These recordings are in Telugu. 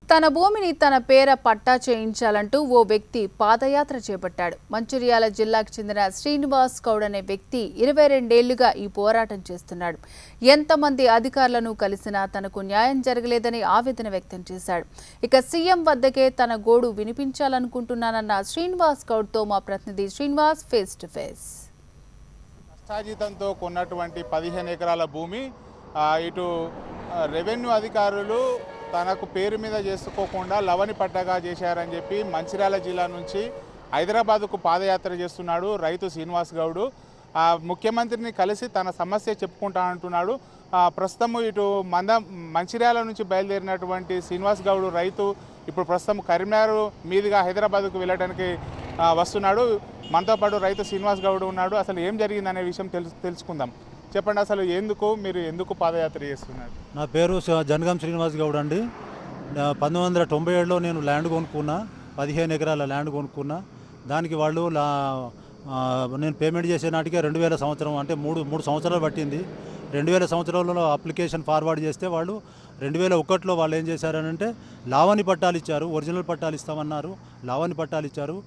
తన భూమిని తన పేర పట్టా చేయించాలంటూ ఓ వ్యక్తి పాదయాత్ర చేపట్టాడు మంచిర్యాల జిల్లాకు చెందిన శ్రీనివాస్ గౌడ్ అనే వ్యక్తి ఇరవై రెండేళ్లుగా ఈ పోరాటం చేస్తున్నాడు ఎంతమంది అధికారులను కలిసినా తనకు న్యాయం జరగలేదని ఆవేదన వ్యక్తం చేశాడు ఇక సీఎం వద్దకే తన గోడు వినిపించాలనుకుంటున్నానన్న శ్రీనివాస్ గౌడ్తో మా ప్రతినిధి శ్రీనివాస్ ఫేస్ టు ఫేస్ కష్టాజీతంతో కొన్నటువంటి పదిహేను ఎకరాల భూమి ఆ, ఇటు ఆ, రెవెన్యూ అధికారులు తనకు పేరు మీద చేసుకోకుండా లవని పట్టగా చేశారని చెప్పి మంచిర్యాల జిల్లా నుంచి హైదరాబాద్కు పాదయాత్ర చేస్తున్నాడు రైతు శ్రీనివాస్ గౌడు ఆ, ముఖ్యమంత్రిని కలిసి తన సమస్య చెప్పుకుంటానంటున్నాడు ఆ, ప్రస్తుతం ఇటు మంద మంచిర్యాల నుంచి బయలుదేరినటువంటి శ్రీనివాస్ గౌడు రైతు ఇప్పుడు ప్రస్తుతం కరీంనగర్ మీదుగా హైదరాబాద్కు వెళ్ళడానికి ఆ, వస్తున్నాడు మనతో పాటు రైతు శ్రీనివాస్ గౌడ్ ఉన్నాడు అసలు ఏం జరిగిందనే విషయం తెలుసు తెలుసుకుందాం చెప్పండి అసలు ఎందుకు మీరు ఎందుకు పాదయాత్ర చేస్తున్నారు నా పేరు శ- జనగాం శ్రీనివాస్ గౌడ్ అండి నా పంతొమ్మిది వందల తొంభై ఏడులో నేను ల్యాండ్ కొనుక్కున్నా పదిహేను ఎకరాల ల్యాండ్ కొనుక్కున్నా దానికి వాళ్ళు లా ఆ, నేను పేమెంట్ చేసే నాటికే రెండు వేల సంవత్సరం అంటే మూడు మూడు సంవత్సరాలు పట్టింది రెండు వేల సంవత్సరంలో అప్లికేషన్ ఫార్వర్డ్ చేస్తే వాళ్ళు రెండు వేల ఒకటిలో వాళ్ళు ఏం చేశారనంటే లావణి పట్టాలు ఇచ్చారు ఒరిజినల్ పట్టాలు ఇస్తామన్నారు లావణి పట్టాలు ఇచ్చారు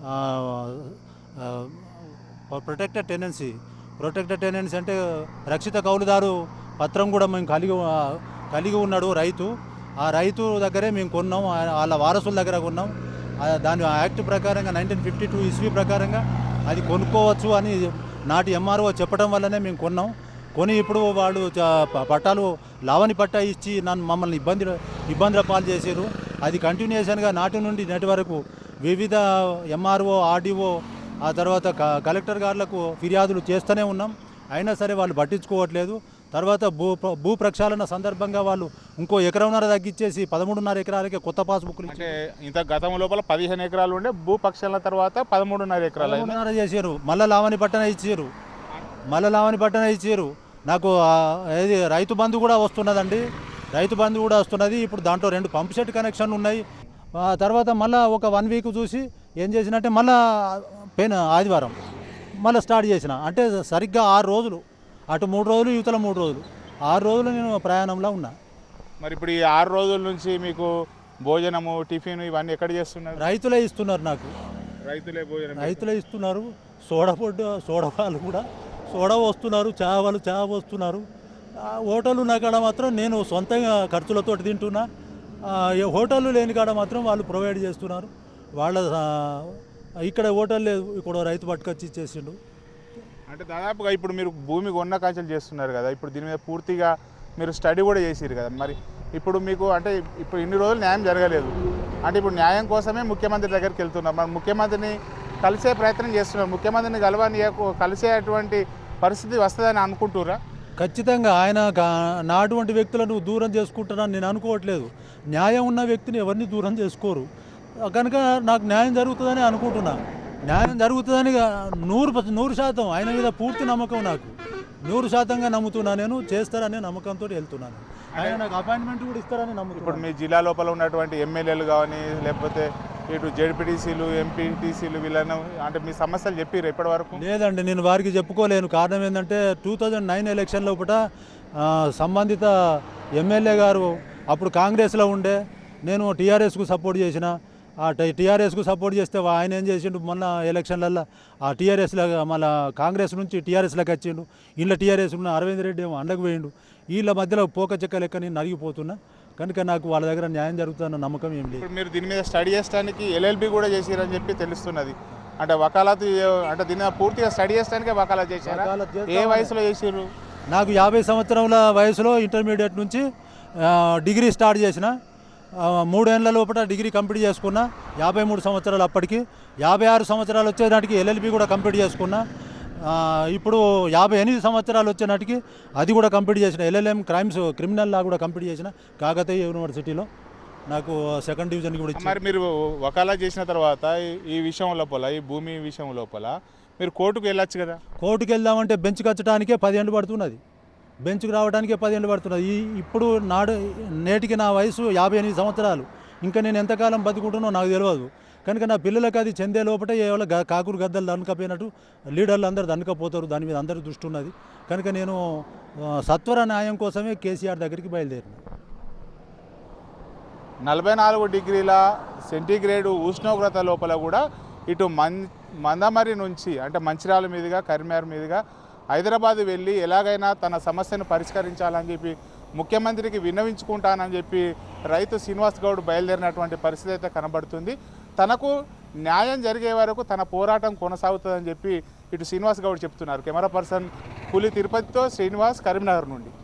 ప్రొటెక్టెడ్ టెనెన్సీ ప్రొటెక్టెడ్ టెనెన్సీ అంటే రక్షిత కౌలుదారు పత్రం కూడా మేము కలిగి ఆ, కలిగి ఉన్నాడు రైతు ఆ రైతు దగ్గరే మేము కొన్నాం ఆ- వాళ్ళ వారసుల దగ్గర కొన్నాం ఆ, దాని యాక్ట్ ప్రకారంగా నైన్టీన్ ఫిఫ్టీ టూ ఇస్వీ ప్రకారంగా అది కొనుక్కోవచ్చు అని నాటి ఎంఆర్ఓ చెప్పడం వల్లనే మేము కొన్నాం కొని ఇప్పుడు వాళ్ళు చ- ప- పట్టాలు లావణి పట్టా ఇచ్చి నన్ను మమ్మల్ని ఇబ్బంది ఇబ్బందుల పాలు చేశారు అది కంటిన్యూషన్గా నాటి నుండి నేటి వరకు వివిధ ఎంఆర్ఓ ఆర్డీఓ ఆ తర్వాత క- కలెక్టర్ గారులకు ఫిర్యాదులు చేస్తూనే ఉన్నాం అయినా సరే వాళ్ళు పట్టించుకోవట్లేదు తర్వాత భూ ప్ర- భూ ప్రక్షాళన సందర్భంగా వాళ్ళు ఇంకో ఎకరంన్నర తగ్గించేసి పదమూడున్నర ఎకరాలకే కొత్త పాస్బుక్లు ఇచ్చి అంటే ఇంత గతం లోపల పదిహేను ఎకరాలు ఉండే భూ పక్షాల తర్వాత పదమూడున్నర ఎకరాలు అయింది పదమూడున్నర చేశారు మళ్ళీ లావణి పట్టణ ఇచ్చారు మళ్ళీ లావణి పట్టణ ఇచ్చారు నాకు ఆ, ఏది రైతు బంధు కూడా వస్తున్నదండి రైతు బంధు కూడా వస్తున్నది ఇప్పుడు దాంట్లో రెండు పంప్ సెట్ కనెక్షన్లు ఉన్నాయి ఆ తర్వాత మళ్ళీ ఒక వన్ వీక్ చూసి ఏం చేసినట్టే మళ్ళా పెయిన్ ఆదివారం మళ్ళీ స్టార్ట్ చేసిన అంటే సరిగ్గా ఆరు రోజులు అటు మూడు రోజులు యువతల మూడు రోజులు ఆరు రోజులు నేను ప్రయాణంలో ఉన్నా మరి ఇప్పుడు ఈ ఆరు రోజుల నుంచి మీకు భోజనము టిఫిన్ ఇవన్నీ ఎక్కడ చేస్తున్నారు రైతులే ఇస్తున్నారు నాకు రైతులే భోజనం రైతులే ఇస్తున్నారు సోడా పొడ్డు సోడా వాళ్ళు కూడా సోడా వస్తున్నారు చావలు చావ వస్తున్నారు ఆ హోటల్ ఉన్న కాడ మాత్రం నేను సొంతంగా ఖర్చులతో తింటున్నా ఆ, ఈ హోటళ్ళు లేని కాడ మాత్రం వాళ్ళు ప్రొవైడ్ చేస్తున్నారు వాళ్ళ ఆ, ఇక్కడ హోటల్ లేదు ఇక్కడ రైతు పట్టుకొచ్చి ఇచ్చేసిండు అంటే దాదాపుగా ఇప్పుడు మీరు భూమి కొన్న కాంచెలు చేస్తున్నారు కదా ఇప్పుడు దీని మీద పూర్తిగా మీరు స్టడీ కూడా చేసిరు కదా మరి ఇప్పుడు మీకు అంటే ఇప్పుడు ఇన్ని రోజులు న్యాయం జరగలేదు అంటే ఇప్పుడు న్యాయం కోసమే ముఖ్యమంత్రి దగ్గరికి వెళ్తున్నారు మరి ముఖ్యమంత్రిని కలిసే ప్రయత్నం చేస్తున్నారు ముఖ్యమంత్రిని కలవని కలిసేటువంటి పరిస్థితి వస్తుందని అనుకుంటురా ఖచ్చితంగా ఆయన గా- నా అటువంటి వ్యక్తులను దూరం చేసుకుంటున్నాను నేను అనుకోవట్లేదు న్యాయం ఉన్న వ్యక్తిని ఎవరిని దూరం చేసుకోరు కనుక నాకు న్యాయం జరుగుతుందని అనుకుంటున్నా న్యాయం జరుగుతుందని గా- నూరు ప- నూరు శాతం ఆయన మీద పూర్తి నమ్మకం నాకు నూరు శాతంగా నమ్ముతున్నా నేను చేస్తారనే నమ్మకంతో వెళ్తున్నాను ఆయన నాకు అపాయింట్మెంట్ కూడా ఇస్తారని ఇప్పుడు నమ్ముతున్నాను మీ జిల్లా లోపల ఉన్నటువంటి ఎమ్మెల్యేలు కానీ లేకపోతే ఇటు జెడ్పీటీసీలు ఎంపీటీసీలు వీళ్ళను అంటే మీ సమస్యలు చెప్పిర్రు ఇప్పటి వరకు లేదండి నేను వారికి చెప్పుకోలేను కారణం ఏంటంటే టూ థౌజండ్ నైన్ ఎలక్షన్ లోపల ఆ, సంబంధిత ఎమ్మెల్యే గారు అప్పుడు కాంగ్రెస్లో ఉండే నేను టీఆర్ఎస్కు సపోర్ట్ చేసిన ఆ టీఆర్ఎస్కు సపోర్ట్ చేస్తే ఆయన ఏం చేసిండు మొన్న ఎలక్షన్లలో ఆ టీఆర్ఎస్లో మళ్ళీ కాంగ్రెస్ నుంచి టీఆర్ఎస్లోకి వచ్చిండు వీళ్ళ టీఆర్ఎస్ ఉన్న అరవింద్ రెడ్డి ఏమో అండకు పోయిండు వీళ్ళ మధ్యలో పోక చెక్క లెక్క నేను నరిగిపోతున్నా కనుక నాకు వాళ్ళ దగ్గర న్యాయం జరుగుతుందన్న నమ్మకం ఏం లేదు ఇప్పుడు మీరు దీని మీద స్టడీ చేయడానికి ఎల్ఎల్బి కూడా చేసిరని చెప్పి తెలుస్తున్నది అంటే వకాలత్ అంటే దీని మీద పూర్తిగా స్టడీ చేయడానికే వకాలత్ చేశారా వకాలత్ ఏ చేస్తామని- వయసులో చేసిర్రు నాకు యాభై సంవత్సరాల వయసులో ఇంటర్మీడియట్ నుంచి ఆ, డిగ్రీ స్టార్ట్ చేసిన ఆ, మూడేళ్ల లోపల డిగ్రీ కంప్లీట్ చేసుకున్నా యాభై మూడు సంవత్సరాలు అప్పటికి యాభై ఆరు సంవత్సరాలు వచ్చేనాటికి ఎల్ఎల్బి కూడా కంప్లీట్ చేసుకున్నా ఆ, ఇప్పుడు యాభై ఎనిమిది సంవత్సరాలు వచ్చేనాటికి అది కూడా కంప్లీట్ చేసిన ఎల్ఎల్ఎం క్రైమ్స్ క్రిమినల్ లా కూడా కంప్లీట్ చేసిన కాకతీయ యూనివర్సిటీలో నాకు సెకండ్ డివిజన్ కూడా ఇచ్చింది మరి మీరు వకాలత్ చేసిన తర్వాత ఈ- ఈ విషయం లోపల ఈ భూమి విషయం లోపల మీరు కోర్టుకు వెళ్ళొచ్చు కదా కోర్టుకు వెళ్దామంటే బెంచ్కి వచ్చడానికి పదిహేను పడుతున్నది బెంచ్కి రావడానికే పదిహేను పడుతున్నది ఈ ఇప్పుడు నాడు నేటికి నా వయసు యాభై ఎనిమిది సంవత్సరాలు ఇంకా నేను ఎంతకాలం బతుకుంటున్నో నాకు తెలియదు కనుక నా పిల్లలకి అది చెందే లోపల ఏవో కాకురు గద్దలు దనకపోయినట్టు లీడర్లు అందరు దనకపోతారు దాని మీద అందరి దృష్టి ఉన్నది కనుక నేను ఆ, సత్వర న్యాయం కోసమే కేసీఆర్ దగ్గరికి బయలుదేరిన నలభై నాలుగు డిగ్రీల సెంటీగ్రేడ్ ఉష్ణోగ్రత లోపల కూడా ఇటు మన్ మందమరి నుంచి అంటే మంచిర్యాల మీదుగా కరీంనగర్ మీదుగా హైదరాబాద్ వెళ్ళి ఎలాగైనా తన సమస్యను పరిష్కరించాలని చెప్పి ముఖ్యమంత్రికి విన్నవించుకుంటానని చెప్పి రైతు శ్రీనివాస్ గౌడ్ బయలుదేరినటువంటి పరిస్థితి అయితే కనబడుతుంది తనకు న్యాయం జరిగే వరకు తన పోరాటం కొనసాగుతుందని చెప్పి ఇటు శ్రీనివాస్ గౌడ్ చెప్తున్నారు కెమెరా పర్సన్ పులి తిరుపతితో శ్రీనివాస్ కరీంనగర్ నుండి